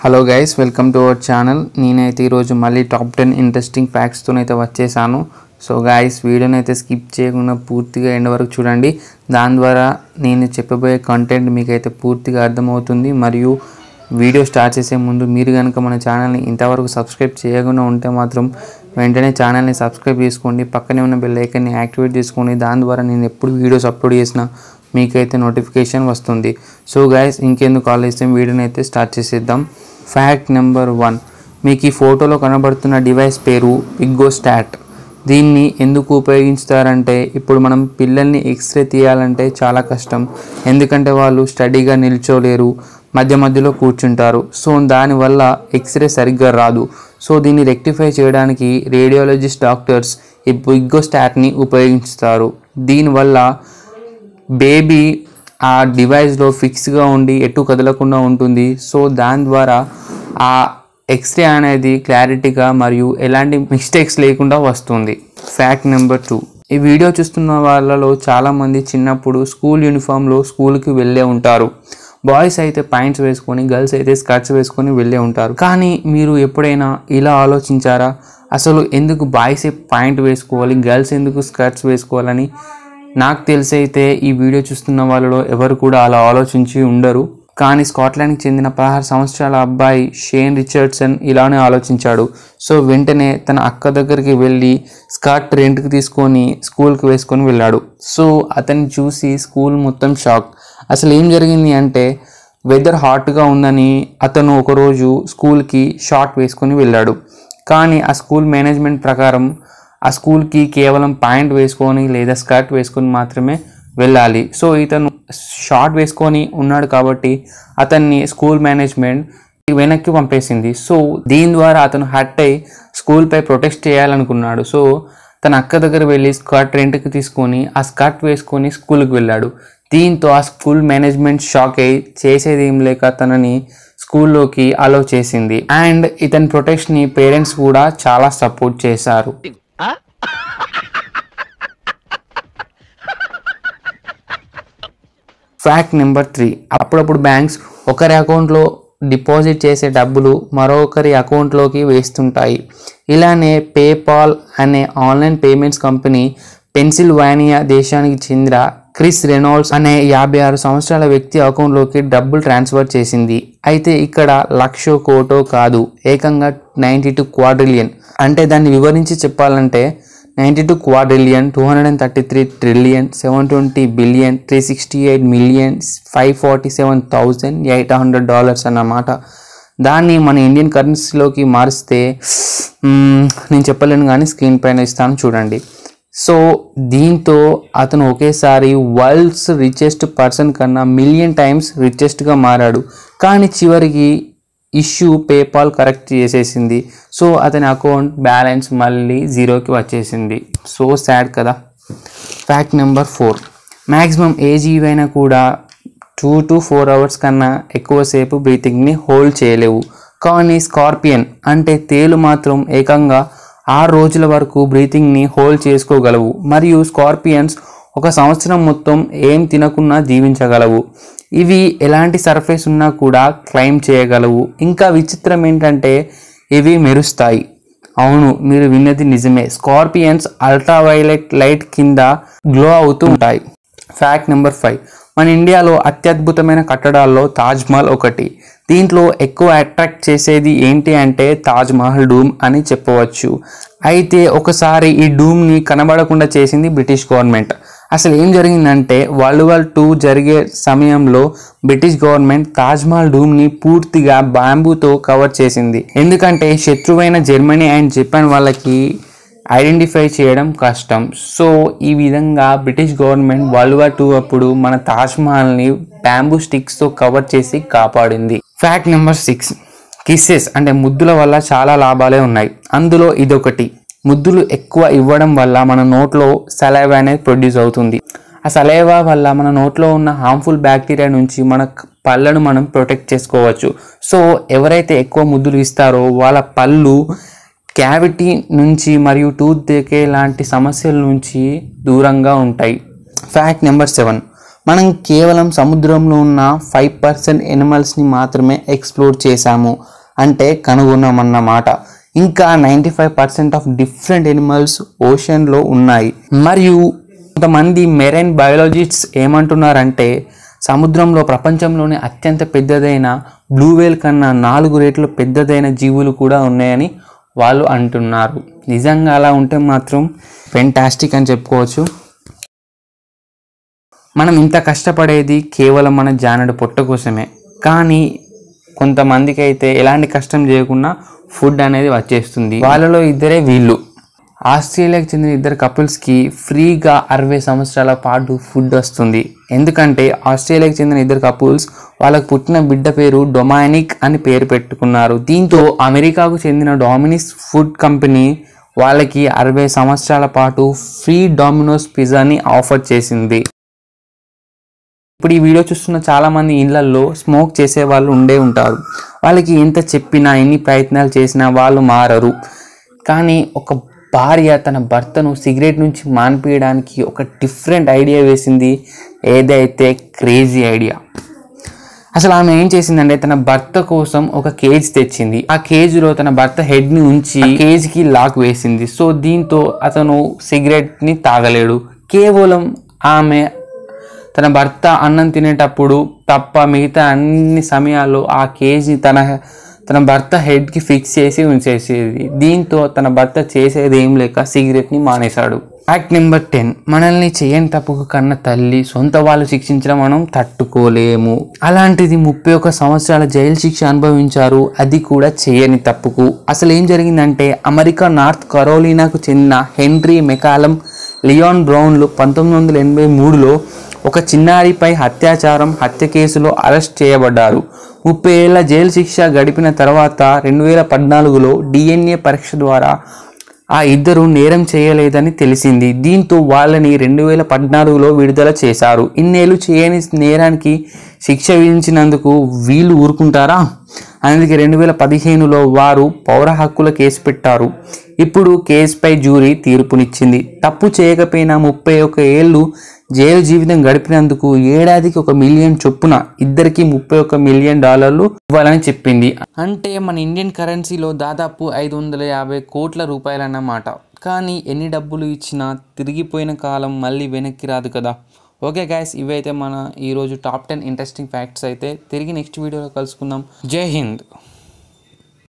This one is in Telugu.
hello guys welcome to our channel నేనైతే ఈరోజు మళ్ళీ టాప్ టెన్ ఇంట్రెస్టింగ్ ఫ్యాక్ట్స్తో అయితే వచ్చేసాను సో గాయస్ వీడియోని అయితే స్కిప్ చేయకుండా పూర్తిగా ఎండ్ వరకు చూడండి దాని ద్వారా నేను చెప్పబోయే కంటెంట్ మీకైతే పూర్తిగా అర్థమవుతుంది మరియు వీడియో స్టార్ట్ చేసే ముందు మీరు కనుక మన ఛానల్ని ఇంతవరకు సబ్స్క్రైబ్ చేయకుండా ఉంటే మాత్రం వెంటనే ఛానల్ని సబ్స్క్రైబ్ చేసుకోండి పక్కనే ఉన్న బెల్ ఐకన్ని యాక్టివేట్ చేసుకోండి దాని ద్వారా నేను ఎప్పుడు వీడియోస్ అప్లోడ్ చేసినా మీకైతే నోటిఫికేషన్ వస్తుంది సో గైస్ ఇంకెందుకు ఆలోచిస్తే వీడియోని అయితే స్టార్ట్ చేసేద్దాం ఫ్యాక్ట్ నెంబర్ వన్ మీకు ఈ ఫోటోలో కనబడుతున్న డివైస్ పేరు పిగ్గోస్టాట్ దీన్ని ఎందుకు ఉపయోగిస్తారంటే ఇప్పుడు మనం పిల్లల్ని ఎక్స్రే తీయాలంటే చాలా కష్టం ఎందుకంటే వాళ్ళు స్టడీగా నిల్చోలేరు మధ్య మధ్యలో కూర్చుంటారు సో దానివల్ల ఎక్స్రే సరిగ్గా రాదు సో దీన్ని రెక్టిఫై చేయడానికి రేడియాలజిస్ట్ డాక్టర్స్ ఈ పిగ్గోస్టాట్ని ఉపయోగిస్తారు దీనివల్ల బేబీ ఆ డివైస్లో ఫిక్స్గా ఉండి ఎటు కదలకుండా ఉంటుంది సో దాని ద్వారా ఆ ఎక్స్రే అనేది క్లారిటీగా మరియు ఎలాంటి మిస్టేక్స్ లేకుండా వస్తుంది ఫ్యాక్ట్ నెంబర్ టూ ఈ వీడియో చూస్తున్న వాళ్ళలో చాలామంది చిన్నప్పుడు స్కూల్ యూనిఫామ్లో స్కూల్కి వెళ్ళే ఉంటారు బాయ్స్ అయితే ప్యాంట్స్ వేసుకొని గర్ల్స్ అయితే స్కర్ట్స్ వేసుకొని వెళ్ళే ఉంటారు కానీ మీరు ఎప్పుడైనా ఇలా ఆలోచించారా అసలు ఎందుకు బాయ్స్ ప్యాంట్ వేసుకోవాలి గర్ల్స్ ఎందుకు స్కర్ట్స్ వేసుకోవాలని నాకు తెలిసి అయితే ఈ వీడియో చూస్తున్న వాళ్ళలో ఎవరు కూడా అలా ఆలోచించి ఉండరు కానీ స్కాట్లాండ్కి చెందిన పదహారు సంవత్సరాల అబ్బాయి షేన్ రిచర్డ్సన్ ఇలానే ఆలోచించాడు సో వెంటనే తన అక్క దగ్గరికి వెళ్ళి స్కర్ట్ రెంట్కి తీసుకొని స్కూల్కి వేసుకొని వెళ్ళాడు సో అతన్ని చూసి స్కూల్ మొత్తం షాక్ అసలు ఏం జరిగింది అంటే వెదర్ హాట్గా ఉందని అతను ఒకరోజు స్కూల్కి షార్ట్ వేసుకొని వెళ్ళాడు కానీ ఆ స్కూల్ మేనేజ్మెంట్ ప్రకారం ఆ స్కూల్కి కేవలం ప్యాంట్ వేసుకొని లేదా స్కర్ట్ వేసుకొని మాత్రమే వెళ్ళాలి సో ఇతను షార్ట్ వేసుకొని ఉన్నాడు కాబట్టి అతన్ని స్కూల్ మేనేజ్మెంట్ వెనక్కి పంపేసింది సో దీని ద్వారా అతను హట్ అయి స్కూల్పై ప్రొటెస్ట్ చేయాలనుకున్నాడు సో తన అక్క దగ్గర వెళ్ళి స్కర్ట్ రెంట్కి తీసుకొని ఆ స్కర్ట్ వేసుకొని స్కూల్కి వెళ్ళాడు దీంతో ఆ స్కూల్ మేనేజ్మెంట్ షాక్ అయి చేసేది ఏం లేక తనని స్కూల్లోకి అలో చేసింది అండ్ ఇతని ప్రొటెక్ట్ని పేరెంట్స్ కూడా చాలా సపోర్ట్ చేశారు ఫ్యాక్ట్ నెంబర్ త్రీ అప్పుడప్పుడు బ్యాంక్స్ ఒకరి అకౌంట్లో డిపాజిట్ చేసే డబ్బులు మరొకరి అకౌంట్లోకి వేస్తుంటాయి ఇలానే పేపాల్ అనే ఆన్లైన్ పేమెంట్స్ కంపెనీ పెన్సిల్వానియా దేశానికి చెందిన క్రిస్ రెనాల్డ్స్ అనే యాభై ఆరు సంవత్సరాల వ్యక్తి అకౌంట్లోకి డబ్బులు ట్రాన్స్ఫర్ చేసింది అయితే ఇక్కడ లక్షో కోటో కాదు ఏకంగా నైంటీ టూ క్వాడ్రిలియన్ అంటే దాన్ని వివరించి చెప్పాలంటే ninety two quadrillion two hundred and thirty three trillion seven twenty billion three sixty eight million five forty seven thousand eight hundred dollars అన్నమాట దాన్ని మన ఇండియన్ కరెన్సీలోకి మారిస్తే మ్మ్, నేను చెప్పలేను కానీ స్క్రీన్ పైన ఇస్తాను చూడండి సో దీంతో అతను ఒకేసారి వరల్డ్స్ రిచెస్ట్ పర్సన్ కన్నా మిలియన్ టైమ్స్ రిచెస్ట్గా మారాడు కానీ చివరికి ఇష్యూ పేపాల్ కరెక్ట్ చేసేసింది సో అతని అకౌంట్ బ్యాలెన్స్ మళ్ళీ జీరోకి వచ్చేసింది సో సాడ్ కదా ఫ్యాక్ట్ నెంబర్ ఫోర్ మ్యాక్సిమం ఏ జీవైనా కూడా టూ టు ఫోర్ అవర్స్ కన్నా ఎక్కువసేపు బ్రీతింగ్ని హోల్డ్ చేయలేవు కానీ స్కార్పియన్ అంటే తేలు మాత్రం ఏకంగా ఆరు రోజుల వరకు బ్రీతింగ్ని హోల్డ్ చేసుకోగలవు మరియు స్కార్పియన్స్ ఒక సంవత్సరం మొత్తం ఏం తినకున్నా జీవించగలవు ఇవి ఎలాంటి సర్ఫేస్ ఉన్నా కూడా క్లైమ్ చేయగలవు ఇంకా విచిత్రం ఏంటంటే ఇవి మెరుస్తాయి అవును మీరు విన్నది నిజమే స్కార్పియన్స్ అల్ట్రావైలెట్ లైట్ కింద గ్లో అవుతూ ఉంటాయి ఫ్యాక్ట్ నెంబర్ ఫైవ్ మన ఇండియాలో అత్యద్భుతమైన కట్టడాల్లో తాజ్ మహల్ ఒకటి దీంట్లో ఎక్కువ అట్రాక్ట్ చేసేది ఏంటి అంటే తాజ్ మహల్ డూమ్ అని చెప్పవచ్చు అయితే ఒకసారి ఈ డూమ్ని కనబడకుండా చేసింది బ్రిటిష్ గవర్నమెంట్ అసలు ఏం జరిగిందంటే వరల్డ్ వార్ టూ జరిగే సమయంలో బ్రిటిష్ గవర్నమెంట్ తాజ్ మహల్ డూమ్ని పూర్తిగా బాంబూతో కవర్ చేసింది ఎందుకంటే శత్రువైన జర్మనీ అండ్ జపాన్ వాళ్ళకి ఐడెంటిఫై చేయడం కష్టం సో ఈ విధంగా British government world war two అప్పుడు మన తాజ్ మహల్ని బ్యాంబూ స్టిక్స్తో కవర్ చేసి కాపాడింది ఫ్యాక్ట్ నెంబర్ సిక్స్ కిస్సెస్ అంటే ముద్దుల వల్ల చాలా లాభాలే ఉన్నాయి అందులో ఇదొకటి ముద్దులు ఎక్కువ ఇవ్వడం వల్ల మన నోట్లో సలైవా అనేది ప్రొడ్యూస్ అవుతుంది ఆ సలైవా వల్ల మన నోట్లో ఉన్న హార్మ్ఫుల్ బ్యాక్టీరియా నుంచి మన పళ్ళను మనం ప్రొటెక్ట్ చేసుకోవచ్చు సో ఎవరైతే ఎక్కువ ముద్దులు ఇస్తారో వాళ్ళ పళ్ళు క్యావిటీ నుంచి మరియు టూత్ దేకే లాంటి సమస్యల నుంచి దూరంగా ఉంటాయి ఫ్యాక్ట్ నెంబర్ సెవెన్ మనం కేవలం సముద్రంలో ఉన్న ఫైవ్ పర్సెంట్ ఎనిమల్స్ని మాత్రమే ఎక్స్ప్లోర్ చేశాము అంటే కనుగొన్నామన్నమాట ఇంకా ninety five percent of different animals ఓషన్లో ఉన్నాయి మరియు కొంతమంది మెరైన్ బయాలజిస్ట్స్ ఏమంటున్నారంటే సముద్రంలో ప్రపంచంలోనే అత్యంత పెద్దదైన బ్లూ వేల్ కన్నా నాలుగు రేట్లు పెద్దదైన జీవులు కూడా ఉన్నాయని వాళ్ళు అంటున్నారు నిజంగా అలా ఉంటే మాత్రం ఫెంటాస్టిక్ అని చెప్పుకోవచ్చు మనం ఇంత కష్టపడేది కేవలం మన జానడు పొట్ట కోసమే కానీ కొంతమందికి అయితే ఎలాంటి కష్టం చేయకుండా ఫుడ్ అనేది వచ్చేస్తుంది వాళ్ళలో ఇద్దరే వీళ్ళు ఆస్ట్రేలియాకి చెందిన ఇద్దరు కపుల్స్కి ఫ్రీగా అరవై సంవత్సరాల పాటు ఫుడ్ వస్తుంది ఎందుకంటే ఆస్ట్రేలియాకి చెందిన ఇద్దరు కపుల్స్ వాళ్ళకు పుట్టిన బిడ్డ పేరు డొమానిక్ అని పేరు పెట్టుకున్నారు దీంతో అమెరికాకు చెందిన డామినిస్ ఫుడ్ కంపెనీ వాళ్ళకి అరవై సంవత్సరాల పాటు ఫ్రీ డామినోస్ పిజ్జాని ఆఫర్ చేసింది ఇప్పుడు ఈ వీడియో చూస్తున్న చాలా మంది ఇళ్లలో స్మోక్ చేసే వాళ్ళు ఉండే ఉంటారు వాళ్ళకి ఎంత చెప్పినా ఎన్ని ప్రయత్నాలు చేసినా వాళ్ళు మారరు కానీ ఒక భార్య తన భర్తను సిగరెట్ నుంచి మాన్పియడానికి ఒక డిఫరెంట్ ఐడియా వేసింది ఏదైతే క్రేజీ ఐడియా అసలు ఆమె ఏం చేసిందంటే తన భర్త కోసం ఒక కేజ్ తెచ్చింది ఆ కేజ్ లో తన భర్త హెడ్ ని ఉంచి కేజ్ కి లాక్ వేసింది సో దీంతో అతను సిగరెట్ ని తాగలేడు కేవలం ఆమె తన భర్త అన్నం తినేటప్పుడు తప్ప మిగతా అన్ని సమయాల్లో ఆ కేజీ తన తన భర్త హెడ్కి ఫిక్స్ చేసి ఉంచేసేది దీంతో తన భర్త చేసేది ఏం లేక సిగరెట్ని మానేశాడు యాక్ట్ నెంబర్ టెన్ మనల్ని చేయని తప్పుకు కన్న తల్లి సొంత వాళ్ళు శిక్షించడం మనం తట్టుకోలేము అలాంటిది ముప్పై ఒక సంవత్సరాల జైలు శిక్ష అనుభవించారు అది కూడా చేయని తప్పుకు అసలు ఏం జరిగిందంటే అమెరికా నార్త్ కరోలినాకు చెందిన హెన్రీ మెకాలం లియాన్ బ్రౌన్లు పంతొమ్మిది వందల ఎనభై మూడులో ఒక చిన్నారిపై అత్యాచారం హత్య కేసులో అరెస్ట్ చేయబడ్డారు ముప్పై ఏళ్ల జైలు శిక్ష గడిపిన తర్వాత రెండు వేల పద్నాలుగులో డిఎన్ఏ పరీక్ష ద్వారా ఆ ఇద్దరు నేరం చేయలేదని తెలిసింది దీంతో వాళ్ళని రెండు వేల పద్నాలుగులో విడుదల చేశారు ఇన్నేళ్ళు చేయని నేరానికి శిక్ష విధించినందుకు వీళ్ళు ఊరుకుంటారా అందుకే రెండు వేల పదిహేనులో వారు పౌర హక్కుల కేసు పెట్టారు ఇప్పుడు కేసుపై జ్యూరీ తీర్పునిచ్చింది తప్పు చేయకపోయినా ముప్పై ఒక ఏళ్ళు జైలు జీవితం గడిపినందుకు ఏడాదికి ఒక మిలియన్ చొప్పున ఇద్దరికి ముప్పై ఒక మిలియన్ డాలర్లు ఇవ్వాలని చెప్పింది అంటే మన ఇండియన్ కరెన్సీలో దాదాపు ఐదు వందల యాభై కోట్ల రూపాయలు అన్నమాట కానీ ఎన్ని డబ్బులు ఇచ్చినా తిరిగిపోయిన కాలం మళ్ళీ వెనక్కి రాదు కదా ఓకే గైస్ ఇవైతే మన ఈరోజు టాప్ టెన్ ఇంట్రెస్టింగ్ ఫ్యాక్ట్స్ అయితే తిరిగి నెక్స్ట్ వీడియోలో కలుసుకుందాం జై హింద్